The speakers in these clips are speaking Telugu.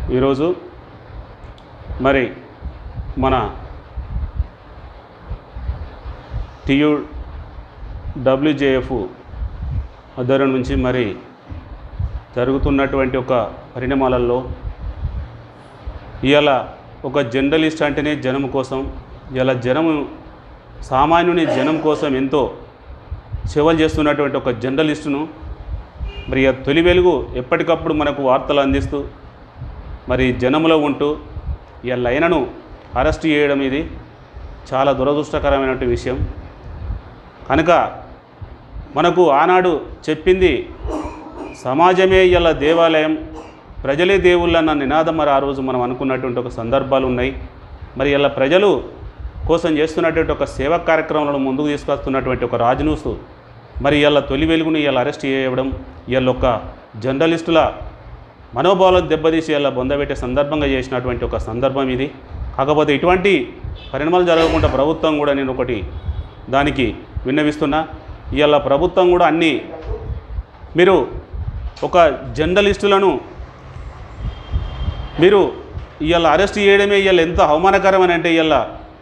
ఈరోజు మరి మన టియు డబ్ల్యూజేఎఫ్ ఆధ్వర్యం నుంచి మరి జరుగుతున్నటువంటి ఒక పరిణామాలలో ఇవాళ ఒక జర్నలిస్ట్ అంటేనే జనం కోసం ఇలా జనము సామాన్యుని జనం కోసం ఎంతో సేవలు చేస్తున్నటువంటి ఒక జర్నలిస్టును మరి ఆ తొలి వెలుగు ఎప్పటికప్పుడు మనకు వార్తలు అందిస్తూ మరి జనములో ఉంటూ ఈ లైనను అరెస్ట్ చేయడం ఇది చాలా దురదృష్టకరమైనటువంటి విషయం కనుక మనకు ఆనాడు చెప్పింది సమాజమే ఇలా దేవాలయం ప్రజలే దేవుళ్ళు అన్న నినాదం మరి ఆ రోజు మనం అనుకున్నటువంటి ఒక సందర్భాలు ఉన్నాయి మరి ఇలా ప్రజలు కోసం చేస్తున్నటువంటి ఒక సేవా కార్యక్రమాలను ముందుకు తీసుకొస్తున్నటువంటి ఒక రాజనూసు మరి ఇలా తొలి వెలుగుని ఇలా అరెస్ట్ చేయడం వీళ్ళ ఒక జర్నలిస్టుల మనోభావాలను దెబ్బతీసి ఇలా బొందబెట్టే సందర్భంగా చేసినటువంటి ఒక సందర్భం ఇది కాకపోతే ఇటువంటి పరిణామాలు జరగకుండా ప్రభుత్వం కూడా నేను ఒకటి దానికి విన్నవిస్తున్నా ఇవాళ ప్రభుత్వం కూడా అన్ని మీరు ఒక జర్నలిస్టులను మీరు ఇవాళ అరెస్ట్ చేయడమే ఇవాళ ఎంత అవమానకరమని అంటే ఇవాళ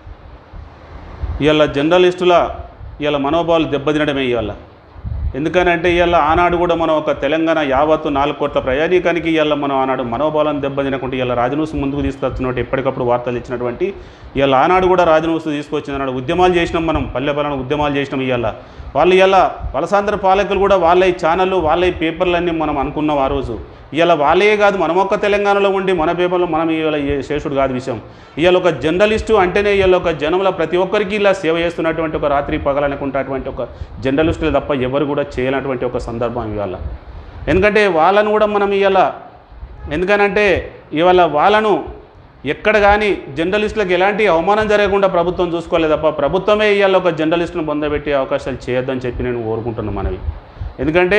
ఇవాళ జర్నలిస్టుల ఇవాళ మనోభావాలు దెబ్బతినడమే ఇవాళ ఎందుకనంటే ఇవాళ ఆనాడు కూడా మనం ఒక తెలంగాణ యావత్తు నాలుగు కోట్ల ప్రజానీకానికి ఇవాళ మనం ఆనాడు మనోభావాలను దెబ్బతినకుంటే ఇవాళ రాజనూసు ముందుకు తీసుకొచ్చినట్టు ఎప్పటికప్పుడు వార్తలు ఇచ్చినటువంటి ఇవాళ ఆనాడు కూడా రాజనూసు తీసుకొచ్చింది అన్నాడు ఉద్యమాలు చేసినాం మనం పల్లె పల్లెన ఉద్యమాలు చేసినాం ఇవాళ వాళ్ళు ఇవాళ వలసాంధ్ర పాలకులు కూడా వాళ్ళ ఈ ఛానళ్ళు వాళ్ళ ఈ పేపర్లన్నీ మనం అనుకున్నాం ఆ రోజు ఇవాళ వాళ్ళే కాదు మనం ఒక్క తెలంగాణలో ఉండి మన పేపర్లో మనం ఇవాళ ఏ శేషుడు కాదు విషయం ఇవాళ ఒక జర్నలిస్టు అంటేనే ఇవాళ ఒక జనంలో ప్రతి ఒక్కరికి ఇలా సేవ చేస్తున్నటువంటి ఒక రాత్రి పగలనుకుంటున్నటువంటి ఒక జర్నలిస్టులు తప్ప ఎవరు కూడా చేయనటువంటి ఒక సందర్భం ఇవాళ ఎందుకంటే వాళ్ళను కూడా మనం ఇవాళ ఎందుకనంటే ఇవాళ వాళ్ళను ఎక్కడ కానీ జర్నలిస్టులకు ఎలాంటి అవమానం జరగకుండా ప్రభుత్వం చూసుకోలేదు తప్ప ప్రభుత్వమే ఇవాళ ఒక జర్నలిస్టును పొందబెట్టే అవకాశాలు చేయొద్దని చెప్పి నేను కోరుకుంటున్నాను మనవి ఎందుకంటే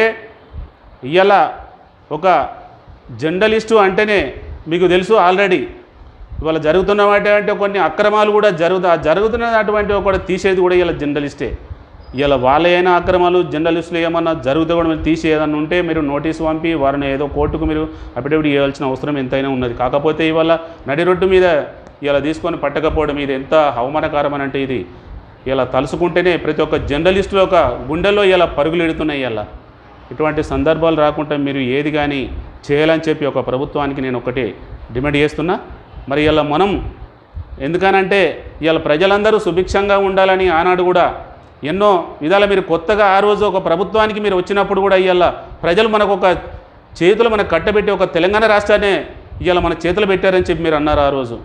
ఇవాళ ఒక జర్నలిస్టు అంటేనే మీకు తెలుసు ఆల్రెడీ ఇవాళ జరుగుతున్నటువంటి కొన్ని అక్రమాలు కూడా జరుగుతా జరుగుతున్నటువంటి కూడా తీసేది కూడా ఇలా జర్నలిస్టే ఇలా వాళ్ళ అయినా అక్రమాలు జర్నలిస్టులు ఏమన్నా జరిగితే కూడా మీరు తీసి ఏదన్నా ఉంటే మీరు నోటీస్ పంపి వారిని ఏదో కోర్టుకు మీరు అఫిడవిట్ ఇవ్వాల్సిన అవసరం ఎంతైనా ఉన్నది కాకపోతే ఇవాళ నడి రొట్టు మీద ఇలా తీసుకొని పట్టకపోవడం ఇది ఎంత అవమానకరం అని అంటే ఇది ఇలా తలుసుకుంటేనే ప్రతి ఒక్క జర్నలిస్టుల ఒక గుండెల్లో ఇలా పరుగులు ఎడుతున్నాయి ఇలా ఇటువంటి సందర్భాలు రాకుండా మీరు ఏది కానీ చేయాలని చెప్పి ఒక ప్రభుత్వానికి నేను ఒకటి డిమాండ్ చేస్తున్నా మరి ఇలా మనం ఎందుకనంటే ఇవాళ ప్రజలందరూ సుభిక్షంగా ఉండాలని ఆనాడు కూడా ఎన్నో విధాల మీరు కొత్తగా ఆ రోజు ఒక ప్రభుత్వానికి మీరు వచ్చినప్పుడు కూడా ఇవాళ ప్రజలు మనకు ఒక చేతులు మనకు కట్టబెట్టి ఒక తెలంగాణ రాష్ట్రాన్ని ఇవాళ మన చేతులు పెట్టారని చెప్పి మీరు అన్నారు ఆ రోజు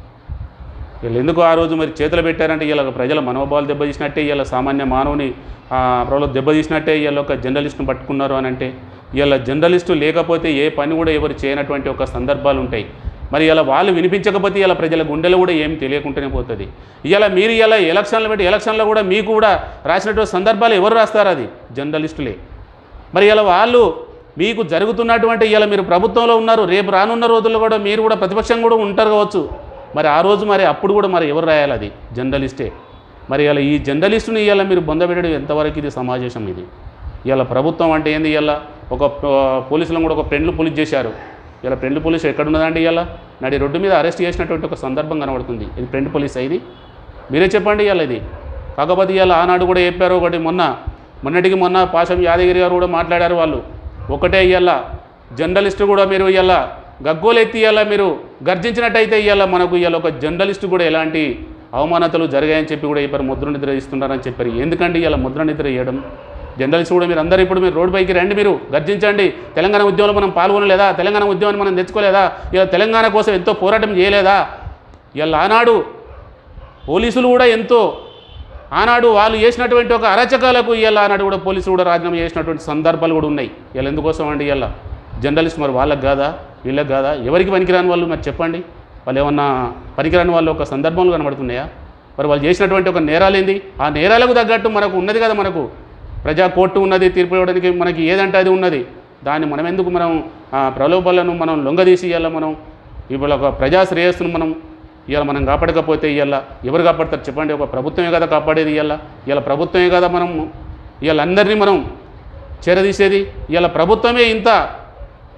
వీళ్ళు ఎందుకు ఆ రోజు మరి చేతులు పెట్టారంటే ఇలా ప్రజల మనోభావాలు దెబ్బతీసినట్టే ఇలా సామాన్య మానవుని ఆ, ప్రజలు దెబ్బతీసినట్టే వీళ్ళ ఒక జర్నలిస్ట్ను పట్టుకున్నారు అని అంటే వీళ్ళ జర్నలిస్టు లేకపోతే ఏ పని కూడా ఎవరు చేయనటువంటి ఒక సందర్భాలు ఉంటాయి మరి ఇలా వాళ్ళు వినిపించకపోతే ఇలా ప్రజల గుండెలో కూడా ఏం తెలియకుండానే పోతుంది ఇలా మీరు ఇలా ఎలక్షన్లు పెట్టి ఎలక్షన్లో కూడా మీకు కూడా రాసినటువంటి సందర్భాలు ఎవరు రాస్తారు అది జర్నలిస్టులే మరి ఇలా వాళ్ళు మీకు జరుగుతున్నటువంటి ఇలా మీరు ప్రభుత్వంలో ఉన్నారు రేపు రానున్న రోజుల్లో కూడా మీరు కూడా ప్రతిపక్షం కూడా ఉంటారు కావచ్చు మరి ఆ రోజు మరి అప్పుడు కూడా మరి ఎవరు రాయాలి అది జర్నలిస్టే మరి ఇలా ఈ జర్నలిస్టుని ఇవాళ మీరు బొందబెట్టడం ఎంతవరకు ఇది సమాజం ఇది ఇవాళ ప్రభుత్వం అంటే ఏంది ఇవాళ ఒక ఆ, పోలీసులను కూడా ఒక ఫ్రెండ్లు పోలీస్ చేశారు ఇలా ఫ్రెండ్ పోలీస్ ఎక్కడున్నదండి ఇవాళ నడి రోడ్డు మీద అరెస్ట్ చేసినటువంటి ఒక సందర్భం కనబడుతుంది ఇది ఫ్రెండ్ పోలీస్ ఇది మీరే చెప్పండి ఇవాళ ఇది కాకపోతే ఇవాళ ఆనాడు కూడా చెప్పారు ఒకటి మొన్న మొన్నటికి మొన్న పాశం యాదగిరి గారు కూడా మాట్లాడారు వాళ్ళు ఒకటే ఇవాళ జర్నలిస్టు కూడా మీరు ఇవాళ గగ్గోలెత్తి ఇవాళ మీరు గర్జించినట్టయితే ఇవాళ మనకు ఇవాళ ఒక జర్నలిస్టు కూడా ఎలాంటి అవమానతలు జరిగాయని చెప్పి కూడా చెప్పారు ముద్ర నిద్ర ఇస్తున్నారని చెప్పారు ఎందుకంటే ఇలా ముద్ర నిద్ర ఇవ్వడం జర్నలిస్ట్ కూడా మీరు అందరూ ఇప్పుడు మీరు రోడ్డు పైకి రండి మీరు గర్జించండి తెలంగాణ ఉద్యమంలో మనం పాల్గొనలేదా తెలంగాణ ఉద్యమాన్ని మనం తెచ్చుకోలేదా ఇలా తెలంగాణ కోసం ఎంతో పోరాటం చేయలేదా ఇలా ఆనాడు పోలీసులు కూడా ఎంతో ఆనాడు వాళ్ళు చేసినటువంటి ఒక అరచకాలకు ఇవాళ ఆనాడు కూడా పోలీసులు కూడా రాజీనామా చేసినటువంటి సందర్భాలు కూడా ఉన్నాయి ఇలా ఎందుకోసం అండి ఇవాళ జర్నలిస్ట్ మరి వాళ్ళకి కాదా వీళ్ళకి కాదా ఎవరికి పనికిరాని వాళ్ళు మరి చెప్పండి వాళ్ళు ఏమన్నా పనికిరాని వాళ్ళు ఒక సందర్భంలో కనబడుతున్నాయా మరి వాళ్ళు చేసినటువంటి ఒక నేరాలు ఏంది ఆ నేరాలకు తగ్గట్టు మనకు ఉన్నది కదా మనకు ప్రజా కోర్టు ఉన్నది తీర్పు ఇవ్వడానికి మనకి ఏదంటే అది ఉన్నది దాన్ని మనం ఎందుకు మనం ఆ ప్రలోభాలను మనం లొంగదీసి ఇవాళ మనం ఇవాళ ఒక ప్రజా శ్రేయస్సును మనం ఇవాళ మనం కాపాడకపోతే ఇవాళ ఎవరు కాపాడతారు చెప్పండి ఒక ప్రభుత్వమే కదా కాపాడేది ఇవాళ ఇవాళ ప్రభుత్వమే కదా మనం ఇవాళ అందరినీ మనం చేరదీసేది ఇవాళ ప్రభుత్వమే ఇంత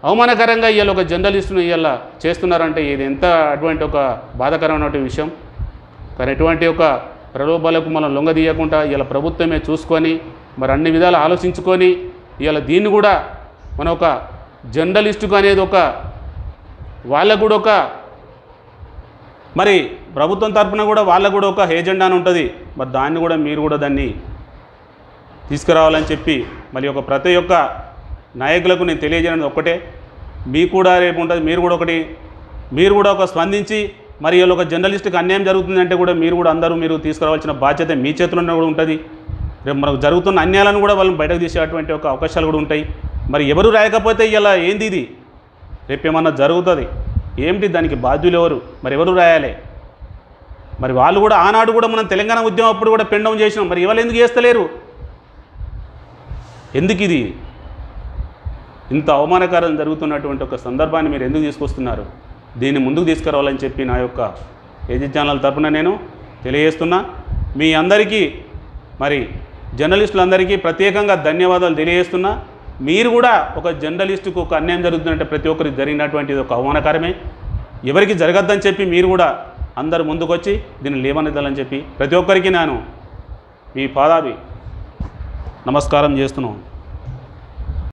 అవమానకరంగా ఇవాళ ఒక జర్నలిస్టును ఇవాళ చేస్తున్నారంటే ఇది ఎంత అటువంటి ఒక బాధాకరమైనటువంటి విషయం కానీ ఎటువంటి ఒక ప్రలోభాలకు మనం లొంగదీయకుండా ఇలా ప్రభుత్వమే చూసుకొని మరి అన్ని విధాలు ఆలోచించుకొని ఇవాళ దీన్ని కూడా మన ఒక జర్నలిస్టుకు అనేది ఒక వాళ్ళకు కూడా ఒక మరి ప్రభుత్వం తరపున కూడా వాళ్ళకు కూడా ఒక ఏజెండా అని ఉంటుంది మరి దాన్ని కూడా మీరు కూడా దాన్ని తీసుకురావాలని చెప్పి మరి ఒక ప్రతి ఒక్క నాయకులకు నేను తెలియజేయడం ఒక్కటే మీకు కూడా రేపు ఉంటుంది మీరు కూడా ఒకటి మీరు కూడా ఒక స్పందించి మరి వీళ్ళు ఒక జర్నలిస్ట్కి అన్యాయం జరుగుతుందంటే కూడా మీరు కూడా అందరూ మీరు తీసుకురావాల్సిన బాధ్యత మీ చేతిలోనే కూడా ఉంటుంది రేపు మనకు జరుగుతున్న అన్యాయాలను కూడా వాళ్ళని బయటకు తీసేటువంటి ఒక అవకాశాలు కూడా ఉంటాయి మరి ఎవరు రాయకపోతే ఇలా ఏంది ఇది రేపు ఏమన్నా జరుగుతుంది ఏమిటి దానికి బాధ్యులు ఎవరు మరి ఎవరు రాయాలి మరి వాళ్ళు కూడా ఆనాడు కూడా మనం తెలంగాణ ఉద్యమం అప్పుడు కూడా పెండం చేసినాం మరి ఇవాళ ఎందుకు చేస్తలేరు ఎందుకు ఇది ఇంత అవమానకరం జరుగుతున్నటువంటి ఒక సందర్భాన్ని మీరు ఎందుకు తీసుకొస్తున్నారు దీన్ని ముందుకు తీసుకురావాలని చెప్పి నా యొక్క ఏజెంట్ ఛానల్ తరపున నేను తెలియజేస్తున్నా మీ అందరికీ మరి జర్నలిస్టులందరికీ ప్రత్యేకంగా ధన్యవాదాలు తెలియజేస్తున్నా మీరు కూడా ఒక జర్నలిస్టుకు ఒక అన్యాయం జరుగుతుందంటే ప్రతి ఒక్కరికి జరిగినటువంటిది ఒక అవమానకరమే ఎవరికి జరగద్దని చెప్పి మీరు కూడా అందరు ముందుకొచ్చి దీన్ని లేవనెత్తాలని చెప్పి ప్రతి ఒక్కరికి నేను మీ పాదాభి నమస్కారం చేస్తున్నాను